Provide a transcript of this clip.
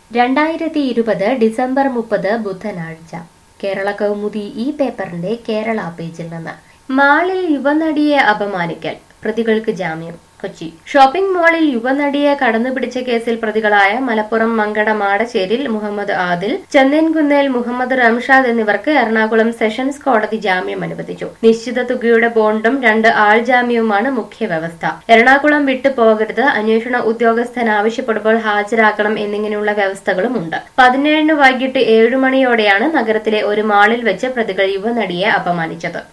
രണ്ടായിരത്തി ഇരുപത് ഡിസംബർ മുപ്പത് ബുധനാഴ്ച കേരള കൗമുദി ഈ പേപ്പറിന്റെ കേരള പേജിൽ നിന്ന് മാളിൽ യുവനടിയെ അപമാനിക്കൽ പ്രതികൾക്ക് ജാമ്യം കൊച്ചി ഷോപ്പിംഗ് മാളിൽ യുവനടിയെ കടന്നുപിടിച്ച കേസിൽ പ്രതികളായ മലപ്പുറം മങ്കട മാടശ്ശേരിൽ മുഹമ്മദ് ആദിൽ ചന്ദൻകുന്നേൽ മുഹമ്മദ് റംഷാദ് എന്നിവർക്ക് എറണാകുളം സെഷൻസ് കോടതി ജാമ്യം അനുവദിച്ചു നിശ്ചിത തുകയുടെ ബോണ്ടും രണ്ട് ആൾജാമ്യവുമാണ് മുഖ്യ വ്യവസ്ഥ എറണാകുളം വിട്ടു പോകരുത് അന്വേഷണ ഉദ്യോഗസ്ഥൻ ആവശ്യപ്പെടുമ്പോൾ ഹാജരാക്കണം എന്നിങ്ങനെയുള്ള വ്യവസ്ഥകളും ഉണ്ട് പതിനേഴിന് വൈകിട്ട് ഏഴു മണിയോടെയാണ് നഗരത്തിലെ ഒരു മാളിൽ വെച്ച് പ്രതികൾ യുവനടിയെ അപമാനിച്ചത്